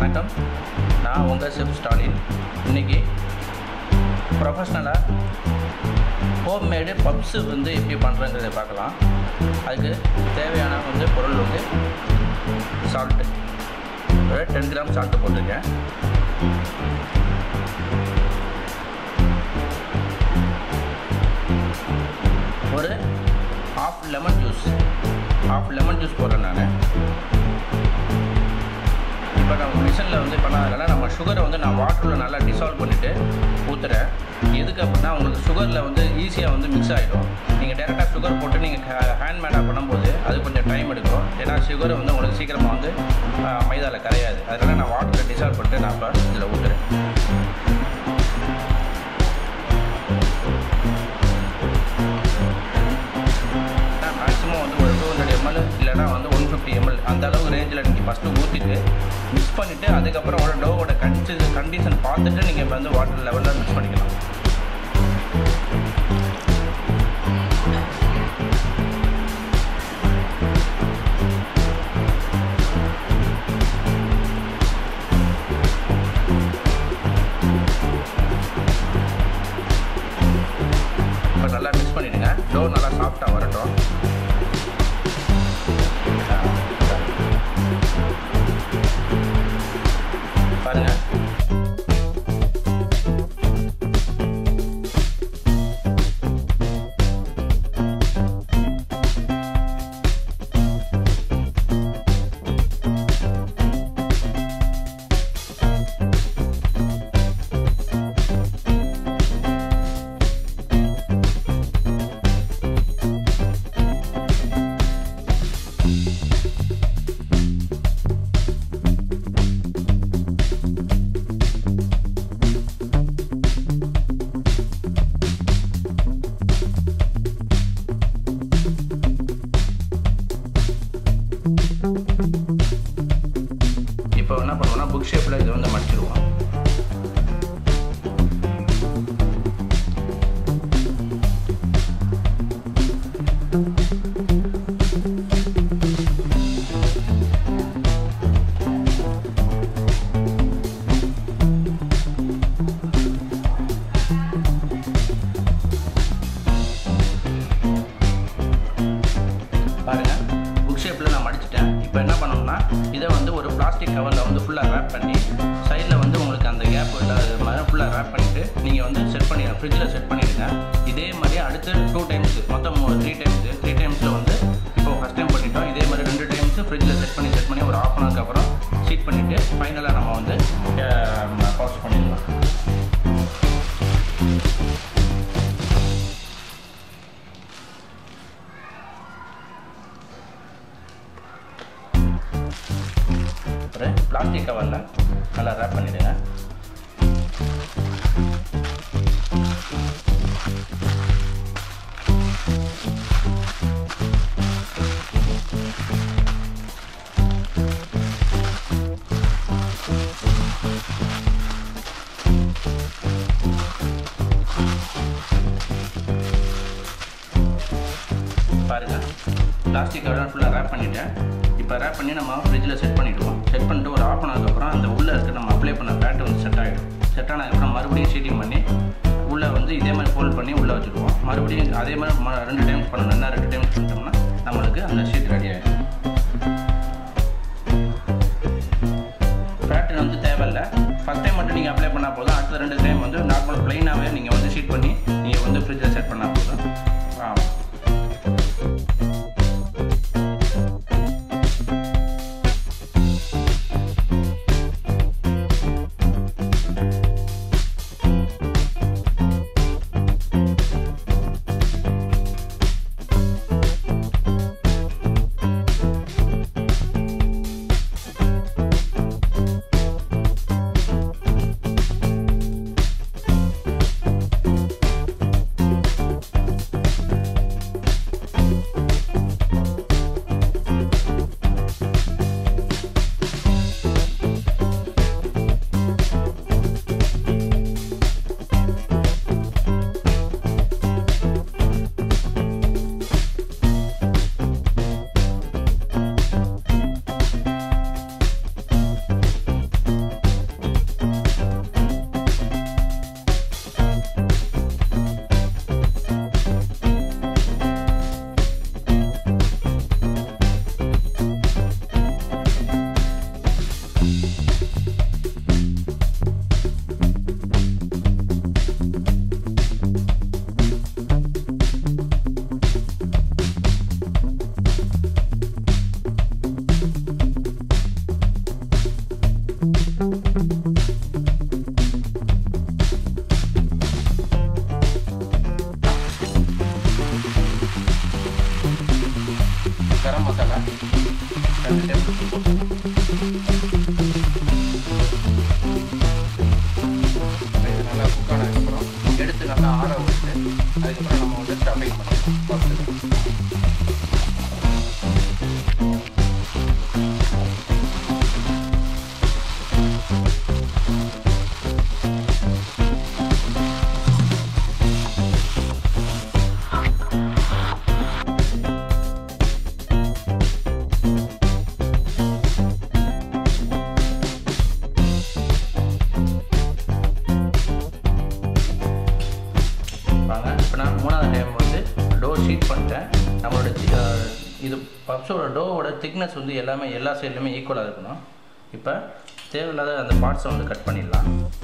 வணக்கம் நான் உங்கள் செப் ஸ்டாலின் இன்றைக்கி ப்ரொஃபஷ்னலாக ஹோம்மேடு பப்ஸு வந்து எப்படி பண்ணுறங்கிறத பார்க்கலாம் அதுக்கு தேவையான வந்து பொருள் வந்து சால்ட்டு ஒரு டென் கிராம் சால்ட்டு போட்டிருக்கேன் ஒரு half lemon juice half lemon juice போடுறேன் நான் இப்போ நான் மிஷினில் வந்து பண்ணாதனால நம்ம சுகரை வந்து நான் வாட்டரில் நல்லா டிசால்வ் பண்ணிவிட்டு ஊற்றுறேன் எதுக்கு அப்படின்னா உங்களுக்கு சுகரில் வந்து ஈஸியாக வந்து மிக்ஸ் ஆகிடும் நீங்கள் டேரெக்டாக சுகர் போட்டு நீங்கள் ஹேண்ட்மேடாக பண்ணும்போது அது கொஞ்சம் டைம் எடுக்கும் ஏன்னா சுகர் வந்து உங்களுக்கு சீக்கிரமாக வந்து மைதாவில் கரையாது அதனால் நான் வாட்டரில் டிசால்வ் பண்ணிட்டு நான் இப்போ இதில் ஊற்றுறேன் மேக்ஸிமம் வந்து ஒரு டூ ஹண்ட்ரட் எம்எல் இல்லைனா வந்து ஒன் ஃபிஃப்டி எம்எல் அந்த அளவு ரேஞ்சில் நீங்கள் ஃபஸ்ட்டு ஊற்றிட்டு மிக்ஸ் பண்ணிவிட்டு அதுக்கப்புறம் ஒரு டோவோட கன்சி கண்டிஷன் பார்த்துட்டு நீங்கள் இப்போ வந்து வாட்டர் லெவலில் மிக்ஸ் பண்ணிக்கலாம் இப்போ நல்லா மிக்ஸ் பண்ணிவிடுங்க டோ நல்லா சாஃப்டாக வரட்டும் பாருங்க இப்போ என்ன பண்ணுவோம்னா புக் ஷேப்பில் இதை வந்து மடிச்சிடுவோம் பாருங்க புக் ஷேப்பில் நான் மடிச்சிட்டேன் இப்போ என்ன பண்ணோம்னா இதை வந்து ஒரு பிளாஸ்டிக் கவரில் வந்து ஃபுல்லாக ரேப் பண்ணி சைடில் வந்து உங்களுக்கு அந்த கேப் இல்லாத மாதிரி ஃபுல்லாக ரேப் பண்ணிவிட்டு நீங்கள் வந்து செட் பண்ணி ஃப்ரிட்ஜில் செட் பண்ணிவிடுங்க இதே மாதிரி அடுத்து டூ டைம்ஸ் மொத்தம் த்ரீ டைம்ஸ் த்ரீ டைம்ஸில் வந்து இப்போ ஃபஸ்ட் டைம் பண்ணிட்டோம் இதே மாதிரி ரெண்டு டைம்ஸ் ஃப்ரிட்ஜில் செட் பண்ணி செட் பண்ணி ஒரு ஆஃப் அன் ஹவருக்கு அப்புறம் சீட் பண்ணிவிட்டு ஃபைனலாக நம்ம வந்து பவுச் பண்ணிடலாம் ஒரு பிளாஸ்டிக் கவரில் நல்லா ரேப் பண்ணிவிடுங்க பாருங்க பிளாஸ்டிக் கவர் ஃபுல்லாக ரேப் பண்ணிட்டேன் இப்போ ரேப் பண்ணி நம்ம ஃப்ரிட்ஜில் செட் பண்ணிவிடுவோம் செட் பண்ணிட்டு ஒரு ஆஃப் அன் அப்புறம் அந்த உள்ளே இருக்க நம்ம அப்ளை பண்ண பேட் வந்து செட் ஆகிடும் செட் ஆனதுக்கப்புறம் மறுபடியும் ஷீட்டிங் பண்ணி உள்ளே வந்து இதே மாதிரி ஃபோல்ட் பண்ணி உள்ளே வச்சுருவோம் மறுபடியும் அதே மாதிரி ம- ரெண்டு டைம்ஸ் பண்ணணும் என்ன ரெண்டு டைம்ஸ் பண்ணிட்டோம்னா நம்மளுக்கு அந்த ஷீட் ரெடி ஆகிடும் பேட்டர்ன் வந்து தேவையில்லை ஃபஸ்ட் டைம் மட்டும் நீங்கள் அப்ளை பண்ணால் போதும் அடுத்த ரெண்டு டைம் வந்து நார்மல் ப்ளைனாகவே நீங்கள் வந்து ஷீட் பண்ணி நீங்கள் வந்து ஃப்ரிட்ஜில் செட் பண்ணால் போதும் ஆ கரம் மசாலா ரெண்டு டேபிள் ஸ்பூன் இது நல்லா குக் ஆனதுக்கப்புறம் எடுத்து நல்லா ஆற விட்டு அதுக்கப்புறம் நம்ம வந்து ஸ்டஃபிங் பண்ணிடலாம் ஃபஸ்ட்டு வாங்க இப்போ நான் மூணாவது டைம் வந்து டோ ஷீட் பண்ணிட்டேன் நம்மளோட தி- அஹ் இது பப்ஸோட டோவோட திக்னஸ் வந்து எல்லாமே எல்லா சைட்லையுமே ஈக்குவலாக இருக்கணும் இப்போ தேவையில்லாத அந்த பார்ட்ஸை வந்து கட் பண்ணிடலாம்